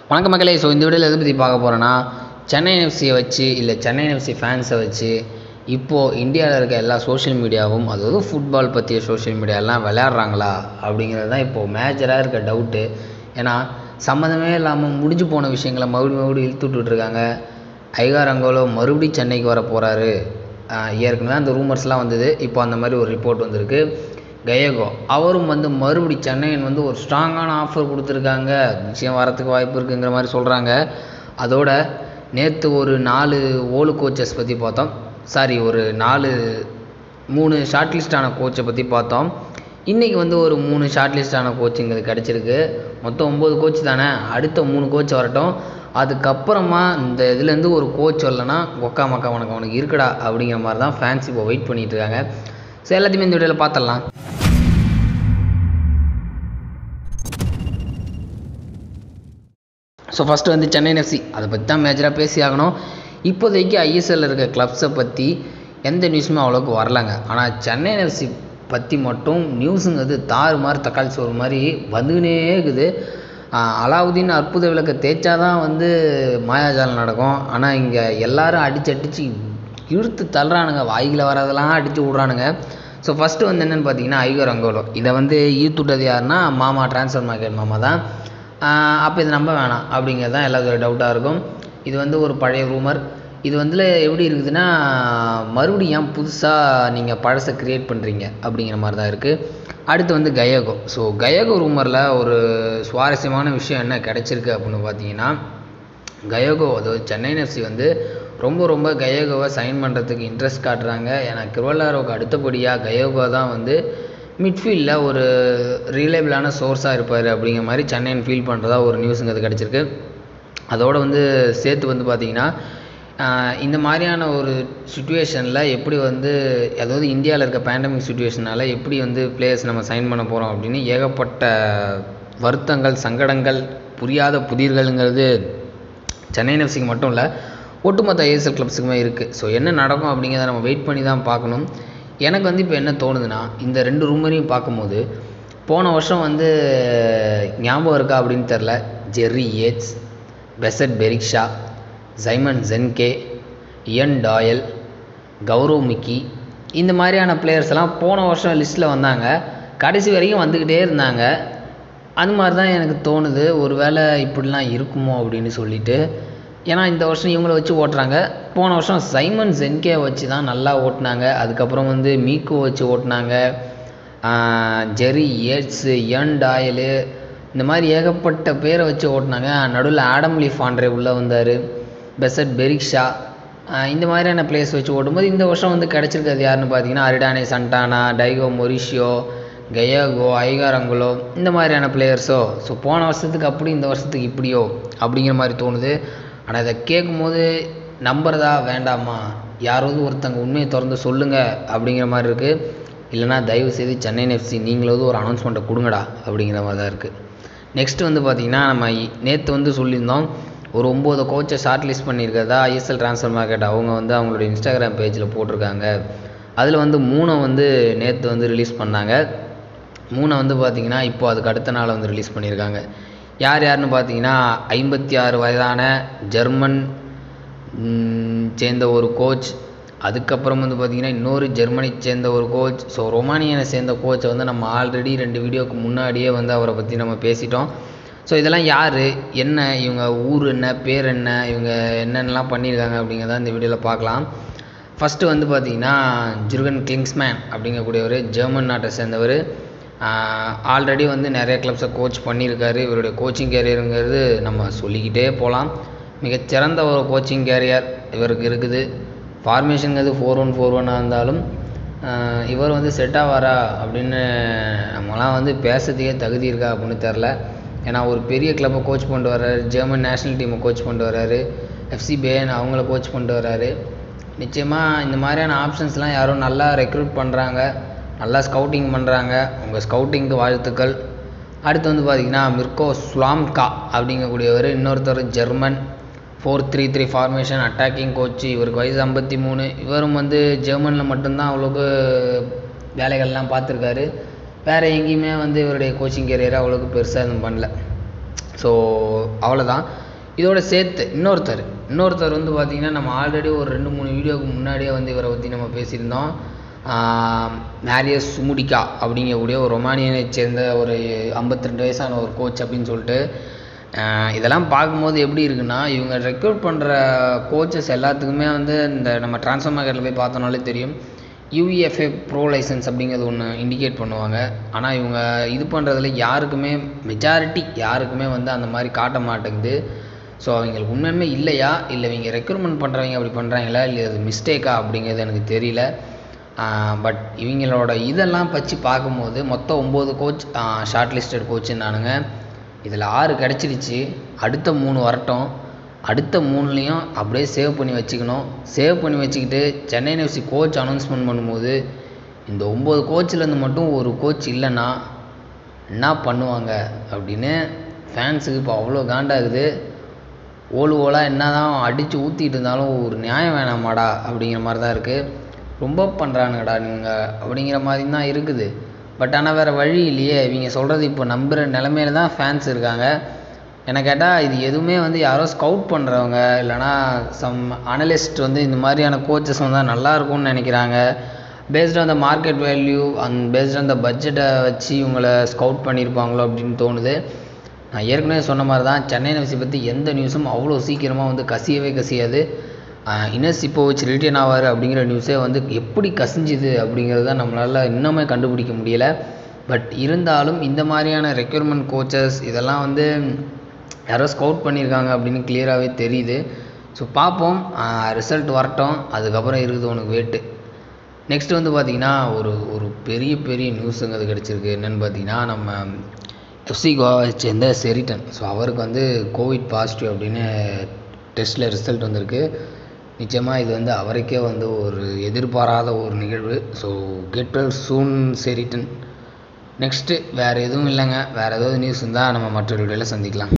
வணக்கம் மக்களே ஸோ இந்த வீடியோவில் எதை பற்றி பார்க்க போகிறோன்னா சென்னை எஃப்சியை வச்சு இல்லை சென்னை எஃப்சி ஃபேன்ஸை வச்சு இப்போது இந்தியாவில் இருக்க எல்லா சோஷியல் மீடியாவும் அதாவது ஃபுட்பால் பற்றிய சோஷியல் மீடியாலாம் விளையாடுறாங்களா அப்படிங்கிறது தான் இப்போது மேஜராக இருக்க டவுட்டு ஏன்னா சம்மந்தமே இல்லாமல் முடிஞ்சு போன விஷயங்களை மறுபடியும் மறுபடியும் இழுத்து விட்டுட்ருக்காங்க ஐகார் அங்கோலோ மறுபடியும் சென்னைக்கு வர போகிறாரு ஏற்கனவே அந்த ரூமர்ஸ்லாம் வந்தது இப்போ அந்த மாதிரி ஒரு ரிப்போர்ட் வந்திருக்கு கயகோ அவரும் வந்து மறுபடி சென்னையன் வந்து ஒரு ஸ்ட்ராங்கான ஆஃபர் கொடுத்துருக்காங்க நிச்சயம் வரத்துக்கு வாய்ப்பு இருக்குங்கிற மாதிரி சொல்கிறாங்க அதோட நேற்று ஒரு நாலு ஓலு கோச்சஸ் பற்றி பார்த்தோம் சாரி ஒரு நாலு மூணு ஷார்ட் லிஸ்டான கோச்சை பற்றி பார்த்தோம் இன்றைக்கி வந்து ஒரு மூணு ஷார்ட் லிஸ்டான கோச்சிங் கிடச்சிருக்கு மொத்தம் ஒம்பது கோச் தானே அடுத்த மூணு கோச் வரட்டும் அதுக்கப்புறமா இந்த இதுலேருந்து ஒரு கோச் வரலன்னா ஒக்கா மக்கா உனக்கு அவனுக்கு இருக்குடா அப்படிங்கிற மாதிரி தான் ஃபேன்ஸ் இப்போ வெயிட் பண்ணிகிட்டு இருக்காங்க ஸோ எல்லாத்தையுமே இந்த வீடியோவில் பார்த்துடலாம் ஸோ ஃபஸ்ட்டு வந்து சென்னை எஃப்சி அதை பற்றி தான் மேஜராக பேசி ஆகணும் இப்போதைக்கு ஐஎஸ்எல்ல இருக்க கிளப்ஸை பற்றி எந்த நியூஸுமே அவ்வளோக்கு வரலங்க ஆனால் சென்னை எஃப்சி பற்றி மட்டும் நியூஸுங்கிறது தாறு மாதிரி தக்காளி சோறு மாதிரி வந்துக்கினே இருக்குது அலாவுதீன் அற்புத விளக்க தேய்ச்சா தான் வந்து மாயாஜாலம் நடக்கும் ஆனால் இங்கே எல்லாரும் அடிச்சு அடித்து இழுத்து தள்ளுறானுங்க வாய்கில் வர்றதெல்லாம் அடித்து விட்றானுங்க ஸோ ஃபஸ்ட்டு வந்து என்னென்னு பார்த்தீங்கன்னா ஐகர் அங்கோலோ இதை வந்து ஈர்த்துட்டது யாருன்னா மாமா ட்ரான்ஸ்ஃபர் மார்க்கெட் மாமா தான் அப்போ இது நம்ப வேணாம் அப்படிங்கிறது தான் எல்லாத்தோட டவுட்டாக இருக்கும் இது வந்து ஒரு பழைய ரூமர் இது வந்து எப்படி இருக்குதுன்னா மறுபடியும் ஏன் புதுசாக நீங்கள் பழசை க்ரியேட் பண்ணுறீங்க அப்படிங்கிற மாதிரி தான் இருக்குது அடுத்து வந்து கயகோ ஸோ கயகோ ரூமரில் ஒரு சுவாரஸ்யமான விஷயம் என்ன கிடச்சிருக்கு அப்படின்னு பார்த்தீங்கன்னா கயோகோ அதாவது சென்னை எஃப்சி வந்து ரொம்ப ரொம்ப கயோகோவை சைன் பண்ணுறதுக்கு இன்ட்ரெஸ்ட் காட்டுறாங்க ஏன்னா கிருவல்லாரோவுக்கு அடுத்தபடியாக கயோகோ தான் வந்து மிட்ஃபீல்டில் ஒரு ரிலேபிளான சோர்ஸாக இருப்பார் அப்படிங்கிற மாதிரி சென்னைன்னு ஃபீல் பண்ணுறதா ஒரு நியூஸுங்க அது கிடச்சிருக்கு அதோடு வந்து சேர்த்து வந்து பார்த்திங்கன்னா இந்த மாதிரியான ஒரு சுச்சுவேஷனில் எப்படி வந்து அதாவது இந்தியாவில் இருக்க பேண்டமிக் சுச்சுவேஷனால் எப்படி வந்து பிளேயர்ஸ் நம்ம சைன் பண்ண போகிறோம் அப்படின்னு ஏகப்பட்ட வருத்தங்கள் சங்கடங்கள் புரியாத புதிர்களுங்கிறது சென்னை எஃப்சிக்கு மட்டும் இல்லை ஒட்டுமொத்த ஐஎஸ்எல் கிளப்ஸுக்குமே இருக்குது ஸோ என்ன நடக்கும் அப்படிங்கிறத நம்ம வெயிட் பண்ணி தான் பார்க்கணும் எனக்கு வந்து இப்போ என்ன தோணுதுன்னா இந்த ரெண்டு ரூமரையும் பார்க்கும்போது போன வருஷம் வந்து ஞாபகம் இருக்கா அப்படின்னு தெரில ஜெர்ரி ஏட்ஸ் பெசட் பெரிக்ஷா ஜைமன் ஜென்கே இயன் டாயல் கௌரவ் மிக்கி இந்த மாதிரியான பிளேயர்ஸ் எல்லாம் போன வருஷம் லிஸ்ட்டில் வந்தாங்க கடைசி வரைக்கும் வந்துக்கிட்டே இருந்தாங்க அது மாதிரி தான் எனக்கு தோணுது ஒரு வேளை இப்படிலாம் இருக்குமோ அப்படின்னு சொல்லிட்டு ஏன்னா இந்த வருஷம் இவங்கள வச்சு ஓட்டுறாங்க போன வருஷம் சைமன் ஜென்கே வச்சு தான் நல்லா ஓட்டினாங்க அதுக்கப்புறம் வந்து மீக்கோ வச்சு ஓட்டினாங்க ஜெரி ஏட்ஸு யன் டாயலு இந்த மாதிரி ஏகப்பட்ட பேரை வச்சு ஓட்டினாங்க நடுவில் ஆடம் லீஃப் ஆண்ட்ரே உள்ளே வந்தார் பெசட் பெரிக்ஷா இந்த மாதிரியான பிளேஸ் வச்சு ஓட்டும்போது இந்த வருஷம் வந்து கிடச்சிருக்கிறது யாருன்னு பார்த்தீங்கன்னா அரிடானே சண்டானா டைகோ மொரிஷியோ கயாகோ ஐகாரங்குலோ இந்த மாதிரியான பிளேயர்ஸோ ஸோ போன வருஷத்துக்கு அப்படி இந்த வருஷத்துக்கு இப்படியோ அப்படிங்கிற மாதிரி தோணுது ஆனால் இதை கேட்கும்போது நம்புறதா வேண்டாமா யாராவது ஒருத்தங்க உண்மையை திறந்து சொல்லுங்கள் அப்படிங்கிற மாதிரி இருக்குது இல்லைனா தயவு செய்து சென்னை எஃப்சி நீங்களாவது ஒரு அனௌன்ஸ்மெண்ட்டை கொடுங்கடா அப்படிங்கிற மாதிரி தான் இருக்குது நெக்ஸ்ட் வந்து பார்த்திங்கன்னா நம்ம நேற்று வந்து சொல்லியிருந்தோம் ஒரு ஒம்பது கோச்சை ஷார்ட் லிஸ்ட் பண்ணியிருக்கிறதா ஐஎஸ்எல் ட்ரான்ஸ்ஃபர் மார்க்கெட் அவங்க வந்து அவங்களோட இன்ஸ்டாகிராம் பேஜில் போட்டிருக்காங்க அதில் வந்து மூணை வந்து நேற்று வந்து ரிலீஸ் பண்ணாங்க மூணை வந்து பார்த்திங்கன்னா இப்போ அதுக்கு அடுத்த நாள் வந்து ரிலீஸ் பண்ணியிருக்காங்க யார் யாருன்னு பார்த்தீங்கன்னா ஐம்பத்தி ஆறு வயதான ஜெர்மன் சேர்ந்த ஒரு கோச் அதுக்கப்புறம் வந்து பார்த்திங்கன்னா இன்னொரு ஜெர்மனி சேர்ந்த ஒரு கோச் ஸோ ரொமானியனை சேர்ந்த கோச்சை வந்து நம்ம ஆல்ரெடி ரெண்டு வீடியோக்கு முன்னாடியே வந்து அவரை பற்றி நம்ம பேசிட்டோம் ஸோ இதெல்லாம் யார் என்ன இவங்க ஊர் என்ன பேர் என்ன இவங்க என்னென்னலாம் பண்ணியிருக்காங்க அப்படிங்கிறத இந்த வீடியோவில் பார்க்கலாம் ஃபஸ்ட்டு வந்து பார்த்திங்கன்னா ஜுர்கன் கிங்ஸ்மேன் அப்படிங்கக்கூடியவர் ஜெர்மன் நாட்டை சேர்ந்தவர் ஆல்ரெடி வந்து நிறைய கிளப்ஸை கோச் பண்ணியிருக்காரு இவருடைய கோச்சிங் கேரியருங்கிறது நம்ம சொல்லிக்கிட்டே போகலாம் மிகச்சிறந்த ஒரு கோச்சிங் கேரியர் இவருக்கு இருக்குது ஃபார்மேஷனுங்கிறது ஃபோர் ஒன் ஃபோர் ஒன்னாக இருந்தாலும் இவர் வந்து செட் ஆவாரா அப்படின்னு நம்மலாம் வந்து பேசுறதுக்கே தகுதி இருக்கா அப்படின்னு தெரில ஏன்னா ஒரு பெரிய கிளப்பை கோச் பண்ணிட்டு வர்றாரு ஜெர்மன் நேஷ்னல் டீமை கோச் பண்ணிட்டு வர்றாரு எஃப்சி பேன் அவங்கள கோச் பண்ணிட்டு வர்றாரு நிச்சயமாக இந்த மாதிரியான ஆப்ஷன்ஸ்லாம் யாரும் நல்லா ரெக்ரூட் பண்ணுறாங்க நல்லா ஸ்கவுட்டிங் பண்ணுறாங்க உங்கள் ஸ்கவுட்டிங்க்கு வாழ்த்துக்கள் அடுத்து வந்து பார்த்திங்கன்னா மிர்கோ ஸ்லாம்கா அப்படிங்கக்கூடியவர் இன்னொருத்தர் German four three three formation attacking coach இவருக்கு வயசு ஐம்பத்தி மூணு இவரும் வந்து ஜெர்மனில் மட்டும்தான் அவ்வளோக்கு வேலைகள்லாம் பார்த்துருக்காரு வேறு எங்கேயுமே வந்து இவருடைய கோச்சிங் கேரியரை அவ்வளோக்கு பெருசாக எதுவும் பண்ணல ஸோ அவ்வளோதான் இதோட சேர்த்து இன்னொருத்தர் இன்னொருத்தர் வந்து பார்த்திங்கன்னா நம்ம ஆல்ரெடி ஒரு ரெண்டு மூணு வீடியோவுக்கு முன்னாடியே வந்து இவரை பற்றி நம்ம பேசியிருந்தோம் மேரியஸ் சுமுடிகா அப்படிங்கக்கூடிய ஒரு ரொமானியனை சேர்ந்த ஒரு ஐம்பத்தி ரெண்டு வயசான ஒரு கோச் அப்படின்னு சொல்லிட்டு இதெல்லாம் பார்க்கும்போது எப்படி இருக்குன்னா இவங்க ரெக்ரூட் பண்ணுற கோச்சஸ் எல்லாத்துக்குமே வந்து இந்த நம்ம ட்ரான்ஸ்ஃபர் மார்க்கெட்டில் போய் பார்த்தோன்னாலே தெரியும் யூஇஎஃப்ஏ ப்ரோ லைசன்ஸ் அப்படிங்கிறது ஒன்று இண்டிகேட் பண்ணுவாங்க ஆனால் இவங்க இது பண்ணுறதுல யாருக்குமே மெஜாரிட்டி யாருக்குமே வந்து அந்த மாதிரி காட்ட மாட்டேங்குது ஸோ அவங்களுக்கு உண்மையுமே இல்லையா இல்லை இவங்க ரெக்ரூட்மெண்ட் பண்ணுறவங்க அப்படி பண்ணுறாங்களா இல்லை அது மிஸ்டேக்கா அப்படிங்கிறது எனக்கு தெரியல பட் இவங்களோட இதெல்லாம் வச்சு பார்க்கும்போது மொத்தம் ஒம்பது கோச் ஷார்ட் லிஸ்டட் கோச்சுன்னானுங்க இதில் ஆறு கிடச்சிருச்சு அடுத்த மூணு வரட்டும் அடுத்த மூணுலேயும் அப்படியே சேவ் பண்ணி வச்சுக்கணும் சேவ் பண்ணி வச்சுக்கிட்டு சென்னை எஃப்சி கோச் அனௌன்ஸ்மெண்ட் பண்ணும்போது இந்த ஒம்பது கோச்சிலேருந்து மட்டும் ஒரு கோச் இல்லைன்னா என்ன பண்ணுவாங்க அப்படின்னு ஃபேன்ஸுக்கு இப்போ அவ்வளோ காண்டாகுது ஓலு ஓலாக என்ன தான் அடித்து ஊற்றிட்டு இருந்தாலும் ஒரு நியாயம் வேணாமாடா அப்படிங்கிற மாதிரி தான் இருக்குது ரொம்ப பண்ணுறானுங்கடா நீங்கள் அப்படிங்கிற மாதிரி தான் இருக்குது பட் ஆனால் வேறு வழி இல்லையே இவங்க சொல்கிறது இப்போ நம்புகிற நிலமையில தான் ஃபேன்ஸ் இருக்காங்க என்ன கேட்டால் இது எதுவுமே வந்து யாரோ ஸ்கவுட் பண்ணுறவங்க இல்லைனா சம் அனலிஸ்ட் வந்து இந்த மாதிரியான கோச்சஸ் வந்தால் நல்லா இருக்கும்னு நினைக்கிறாங்க based on the market value and based on the பட்ஜெட்டை வச்சு இவங்களை ஸ்கவுட் பண்ணியிருப்பாங்களோ அப்படின்னு தோணுது நான் ஏற்கனவே சொன்ன மாதிரி தான் சென்னை எஃப்சி பற்றி எந்த நியூஸும் அவ்வளோ சீக்கிரமாக வந்து கசியவே கசியாது இனஸ் இப்போ வச்சு ரிட்டர்ன் ஆவார் அப்படிங்கிற நியூஸே வந்து எப்படி கசிஞ்சுது அப்படிங்கிறத நம்மளால் இன்னுமே கண்டுபிடிக்க முடியலை பட் இருந்தாலும் இந்த மாதிரியான ரெக்யூர்மெண்ட் கோச்சஸ் இதெல்லாம் வந்து யாரோ ஸ்கவுட் பண்ணியிருக்காங்க அப்படின்னு கிளியராகவே தெரியுது ஸோ பார்ப்போம் ரிசல்ட் வரட்டும் அதுக்கப்புறம் இருக்குது உனக்கு வேட்டு நெக்ஸ்ட் வந்து பார்த்திங்கன்னா ஒரு ஒரு பெரிய பெரிய நியூஸுங்க அது கிடச்சிருக்கு என்னென்னு பார்த்தீங்கன்னா நம்ம எஃப்சி கோவாவை சேர்ந்த செரிட்டன் ஸோ அவருக்கு வந்து கோவிட் பாசிட்டிவ் அப்படின்னு டெஸ்ட்டில் ரிசல்ட் வந்திருக்கு நிச்சயமாக இது வந்து அவருக்கே வந்து ஒரு எதிர்பாராத ஒரு நிகழ்வு ஸோ கெட் வெல் சூன் செரிட்டன் நெக்ஸ்ட்டு வேறு எதுவும் இல்லைங்க வேறு ஏதாவது நியூஸ் இருந்தால் நம்ம மற்றொரு வீடியோவில் சந்திக்கலாம்